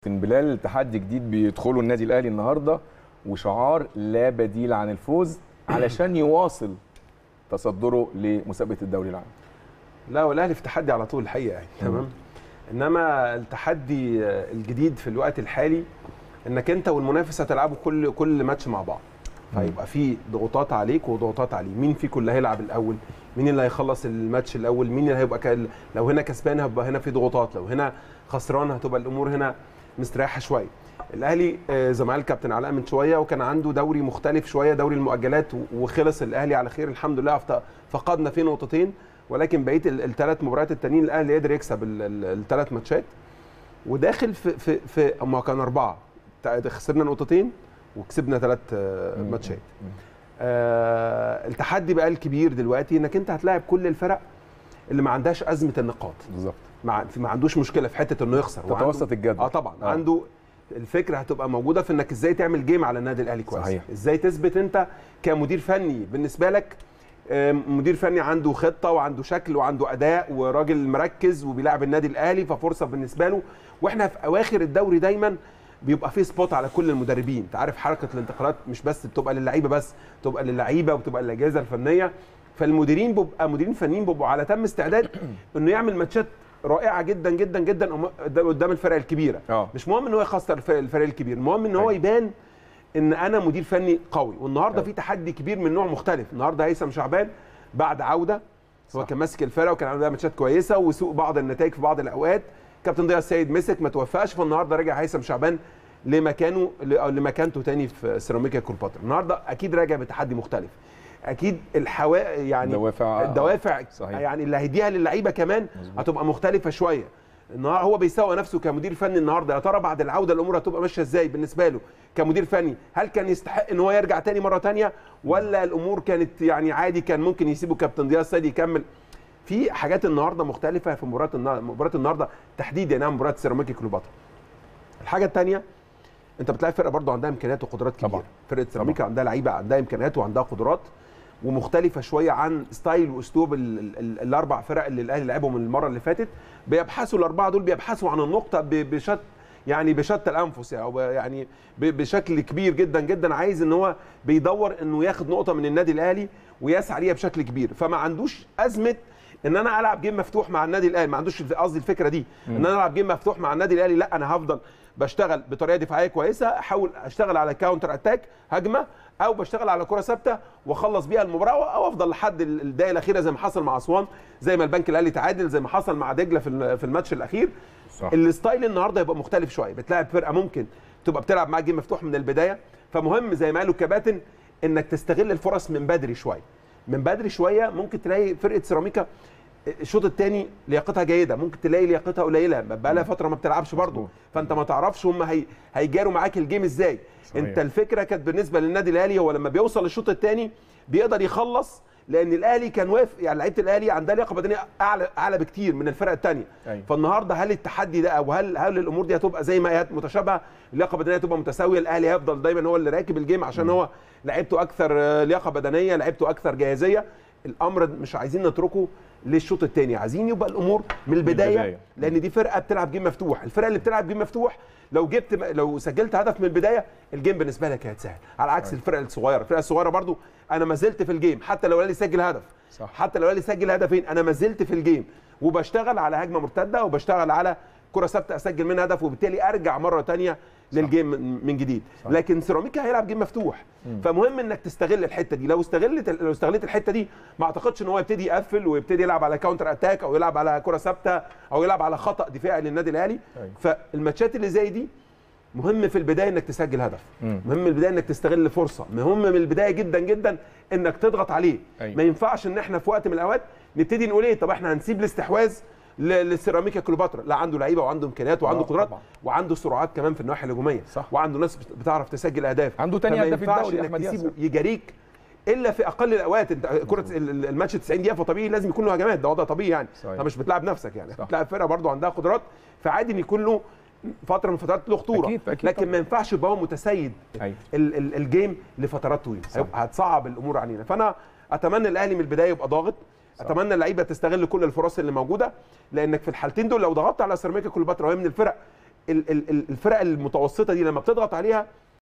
كابتن بلال تحدي جديد بيدخله النادي الاهلي النهارده وشعار لا بديل عن الفوز علشان يواصل تصدره لمسابقه الدوري العام لا والاهلي في تحدي على طول الحقيقه يعني تمام انما التحدي الجديد في الوقت الحالي انك انت والمنافس هتلعبوا كل كل ماتش مع بعض فيبقى في ضغوطات عليك وضغوطات عليه مين فيكم اللي هيلعب الاول مين اللي هيخلص الماتش الاول مين اللي هيبقى كال... لو هنا كسبان هيبقى هنا في ضغوطات لو هنا خسران هتبقى الامور هنا مستريحه شويه الاهلي آه، زي ما قال الكابتن علاء من شويه وكان عنده دوري مختلف شويه دوري المؤجلات و- وخلص الاهلي على خير الحمد لله فت- فقدنا فيه نقطتين ولكن بقيه الثلاث مباريات التانيين الاهلي قدر يكسب الثلاث ماتشات وداخل في في في هم كان اربعه تع- خسرنا نقطتين وكسبنا ثلاث مم. ماتشات آه التحدي بقى الكبير دلوقتي انك انت هتلاعب كل الفرق اللي ما عندهاش ازمه النقاط بالظبط ما ما عندوش مشكله في حته انه يخسر وعنده- تتوسط الجدول اه طبعا آه. آه. عنده الفكره هتبقى موجوده في انك ازاي تعمل جيم على النادي الاهلي كويس صحيح. ازاي تثبت انت كمدير فني بالنسبه لك آم، مدير فني عنده خطه وعنده شكل وعنده اداء وراجل مركز وبيلعب النادي الاهلي ففرصه بالنسبه له واحنا في اواخر الدوري دايما بيبقى فيه سبوت على كل المدربين انت عارف حركه الانتقالات مش بس بتبقى للعيبه بس بتبقى للعيبه وبتبقى للاجهزه الفنيه فالمديرين بيبقى مديرين فنيين بيبقوا على تم استعداد انه يعمل ماتشات رائعه جدا جدا جدا قدام- قدام الفرق الكبيره اه مش مهم ان هو يخسر الفريق الفريق الكبير المهم ان هو أيوة. يبان ان انا مدير فني قوي والنهارده أيوة. في تحدي كبير من نوع مختلف النهارده هيثم شعبان بعد عوده هو صح. كان ماسك الفرقه وكان عنده ماتشات كويسه وسوء بعض النتائج في بعض الاوقات كابتن ضياء السيد مسك ما توفقش فالنهارده رجع هيثم شعبان لمكانه ل- أو لمكانته تاني في سيراميكا كليوباترا النهارده اكيد راجع بتحدي مختلف اكيد الحوا يعني دوافع الدوافع صحيح. يعني اللي هيديها للعيبه كمان مظبوط. هتبقى مختلفه شويه النهار هو بيسوق نفسه كمدير فني النهارده يا ترى بعد العوده الامور هتبقى ماشيه ازاي بالنسبه له كمدير فني هل كان يستحق ان هو يرجع تاني مره تانية ولا الامور كانت يعني عادي كان ممكن يسيبه كابتن ضياء السيد يكمل في حاجات النهارده مختلفه في مباراه النهارده مباراه النهارده تحديدا يعني مباراه سيراميكا كليوباترا الحاجه الثانيه انت بتلاقي فرقه برضو عندها امكانيات وقدرات كبيره طبعا. فرقه سيراميكا عندها لعيبه عندها امكانيات وعندها قدرات ومختلفه شويه عن ستايل واسلوب ال ال الاربع فرق اللي الاهلي لعبهم المره اللي فاتت بيبحثوا الاربعه دول بيبحثوا عن النقطه ب- بشت يعني بشتى الانفس يعني, أو يعني ب- بشكل كبير جدا جدا عايز ان هو بيدور انه ياخد نقطه من النادي الاهلي ويسعى ليها بشكل كبير فما عندوش ازمه ان انا العب جيم مفتوح مع النادي الاهلي ما عندوش قصدي الفكره دي ان انا العب جيم مفتوح مع النادي الاهلي لا انا هفضل بشتغل بطريقه دفاعيه كويسه احاول اشتغل على كاونتر اتاك هجمه او بشتغل على كره ثابته واخلص بيها المباراه او افضل لحد ال- الدقيقه الاخيره زي ما حصل مع اسوان زي ما البنك الاهلي تعادل زي ما حصل مع دجله في ال- في الماتش الاخير صح. الستايل النهارده يبقى مختلف شويه بتلاعب فرقه ممكن تبقى بتلعب معاك جيم مفتوح من البدايه فمهم زي ما قالوا الكباتن انك تستغل الفرص من بدري شويه من بدري شويه ممكن تلاقي فرقه سيراميكا الشوط الثاني لياقتها جيده ممكن تلاقي لياقتها قليله بقى لها فتره ما بتلعبش برضه مظبوط. فانت ما تعرفش هم هي هيجاروا معاك الجيم ازاي صحيح. انت الفكره كانت بالنسبه للنادي الاهلي هو لما بيوصل للشوط الثاني بيقدر يخلص لان الاهلي كان واقف يعني لعيبه الاهلي عندها لياقه بدنيه اعلى اعلى بكتير من الفرق الثانيه أيوة. فالنهارده هل التحدي ده او هل هل الامور دي هتبقى زي ما هي متشابهه اللياقه البدنيه هتبقى متساويه الاهلي هيفضل دايما هو اللي راكب الجيم عشان هو لعيبته اكثر آه، لياقه بدنيه لعيبته اكثر جاهزيه الامر مش عايزين نتركه للشوط الثاني عايزين يبقى الامور من البدايه, البداية. لان دي فرقه بتلعب جيم مفتوح الفرقه اللي بتلعب جيم مفتوح لو جبت لو سجلت هدف من البدايه الجيم بالنسبه لك هيتسهل على عكس الفرق الصغيره الفرقه الصغيره برضو انا ما زلت في الجيم حتى لو الاهلي سجل هدف صح. حتى لو الاهلي سجل هدفين انا ما زلت في الجيم وبشتغل على هجمه مرتده وبشتغل على كره ثابته اسجل منها هدف وبالتالي ارجع مره تانية للجيم من من جديد صح. لكن سيراميكا هيلعب جيم مفتوح فمهم انك تستغل الحته دي لو استغلت لو استغلت الحته دي ما اعتقدش ان هو يبتدي يقفل ويبتدي يلعب على كاونتر اتاك او يلعب على كره ثابته او يلعب على خطا دفاعي للنادي الاهلي أيوة. فالماتشات اللي زي دي مهم في البدايه انك تسجل هدف مم. مهم من البدايه انك تستغل فرصه مهم من البدايه جدا جدا انك تضغط عليه أيوة. ما ينفعش ان احنا في وقت من الاوقات نبتدي نقول ايه طب احنا هنسيب الاستحواذ ل- للسيراميكا كليوباترا لا عنده لعيبه وعنده امكانيات وعنده آه، قدرات طبعا. وعنده سرعات كمان في الناحيه الهجوميه صح. وعنده ناس بت- بتعرف تسجل اهداف عنده تاني فما هداف ينفعش الدوري انك أحمد تسيبه ياسر. يجاريك الا في اقل الاوقات انت كره ال- ال- الماتش 90 دقيقه فطبيعي لازم يكون له هجمات ده وضع طبيعي يعني صحيح. انت مش بتلعب نفسك يعني صح. بتلعب فرقه برضو عندها قدرات فعادي ان يكون له فتره من فترات له خطوره أكيد- أكيد لكن طبعا. ما ينفعش يبقى هو متسيد أيوة. ال- ال- الجيم لفترات طويله صح. هيبقى هتصعب الامور علينا فانا اتمنى الاهلي من البدايه يبقى ضاغط صح. اتمنى اللعيبه تستغل كل الفرص اللي موجوده لانك في الحالتين دول لو ضغطت على سيراميكا كليوباترا وهي من الفرق ال- ال- ال- الفرق المتوسطه دي لما بتضغط عليها